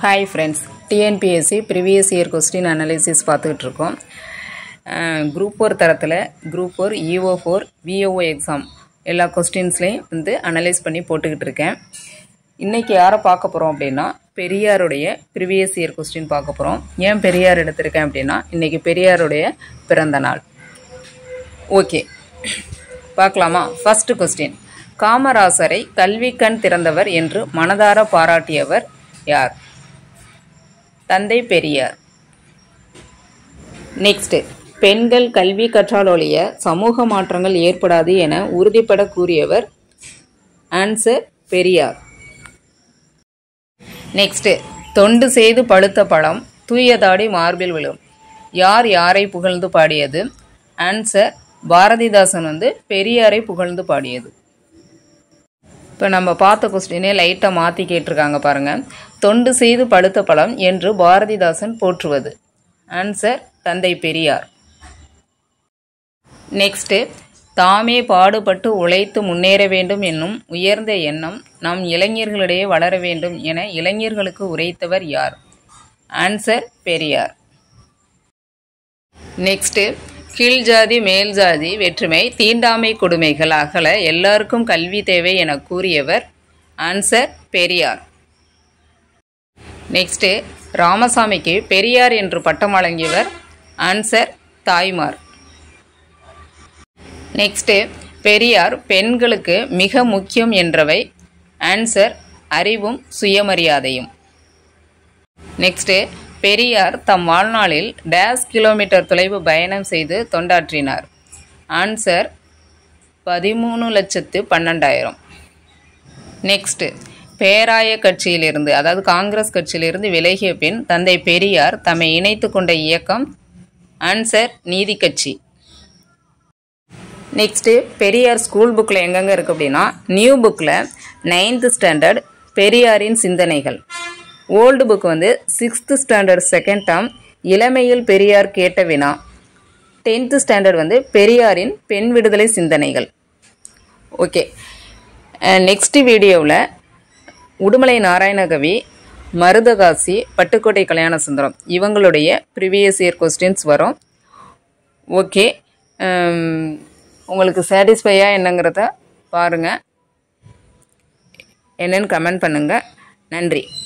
hi friends TNPSC previous year question analysis பார்த்துக்கிட்டு இருக்கோம் group four தரத்தில் group four EO four VAO exam எல்லா கொஸ்டின்ஸ்லையும் வந்து அனலைஸ் பண்ணி போட்டுக்கிட்டு இருக்கேன் இன்றைக்கி யாரை பார்க்க போகிறோம் அப்படின்னா பெரியாருடைய ப்ரீவியஸ் இயர் கொஸ்டின் பார்க்க போகிறோம் ஏன் பெரியார் எடுத்திருக்கேன் அப்படின்னா இன்றைக்கி பெரியாருடைய பிறந்த நாள் ஓகே பார்க்கலாமா ஃபர்ஸ்ட் கொஸ்டின் காமராசரை கல்வி கண் திறந்தவர் என்று மனதார பாராட்டியவர் யார் தந்தை பெரியார் நெக்ஸ்ட் பெண்கள் கல்வி கற்றாலொழிய சமூக மாற்றங்கள் ஏற்படாது என உறுதிப்பட கூறியவர் ஆன்சர் பெரியார் நெக்ஸ்ட் தொண்டு செய்து பழுத்த பழம் தூயதாடி மார்பில் விழும் யார் யாரை புகழ்ந்து பாடியது ஆன்சர் பாரதிதாசன் வந்து பெரியாரை புகழ்ந்து பாடியது இப்போ நம்ம பார்த்த கொஸ்டினே லைட்டாக மாற்றி கேட்டிருக்காங்க பாருங்கள் தொண்டு செய்து பழுத்த பழம் என்று பாரதிதாசன் போற்றுவது ஆன்சர் தந்தை பெரியார் நெக்ஸ்ட்டு தாமே பாடுபட்டு உழைத்து முன்னேற வேண்டும் என்னும் உயர்ந்த எண்ணம் நம் இளைஞர்களிடையே வளர வேண்டும் என இளைஞர்களுக்கு உரைத்தவர் யார் ஆன்சர் பெரியார் நெக்ஸ்ட்டு கீழ் ஜாதி மேல் ஜாதி வேற்றுமை தீண்டாமை கொடுமைகள் அகல எல்லாருக்கும் கல்வி தேவை என கூறியவர் ஆன்சர் பெரியார் நெக்ஸ்ட்டு ராமசாமிக்கு பெரியார் என்று பட்டம் வழங்கியவர் ஆன்சர் தாய்மார் நெக்ஸ்ட்டு பெரியார் பெண்களுக்கு மிக முக்கியம் என்றவை ஆன்சர் அறிவும் சுயமரியாதையும் நெக்ஸ்ட்டு பெரியார் தம் வாழ்நாளில் டேஸ் கிலோமீட்டர் தொலைவு பயணம் செய்து தொண்டாற்றினார் ஆன்சர் பதிமூணு லட்சத்து பன்னெண்டாயிரம் நெக்ஸ்ட்டு பேராய கட்சியிலிருந்து அதாவது காங்கிரஸ் கட்சியிலிருந்து விலகிய பின் தந்தை பெரியார் தம்மை இணைத்து கொண்ட இயக்கம் ஆன்சர் நீதி கட்சி நெக்ஸ்ட்டு பெரியார் ஸ்கூல் புக்கில் எங்கெங்கே இருக்குது அப்படின்னா நியூ புக்கில் நைன்த்து ஸ்டாண்டர்ட் பெரியாரின் சிந்தனைகள் ஓல்டு புக் வந்து சிக்ஸ்த்து ஸ்டாண்டர்ட் செகண்ட் டேர்ம் இளமையில் பெரியார் கேட்ட வினா டென்த்து ஸ்டாண்டர்ட் வந்து பெரியாரின் பெண் விடுதலை சிந்தனைகள் ஓகே நெக்ஸ்ட் வீடியோவில் உடுமலை நாராயணகவி மருதகாசி பட்டுக்கோட்டை கல்யாண சுந்தரம் இவங்களுடைய ப்ரீவியஸ் இயர் கொஸ்டின்ஸ் வரும் ஓகே உங்களுக்கு சாட்டிஸ்ஃபையாக என்னங்கிறத பாருங்கள் என்னென்னு கமெண்ட் பண்ணுங்கள் நன்றி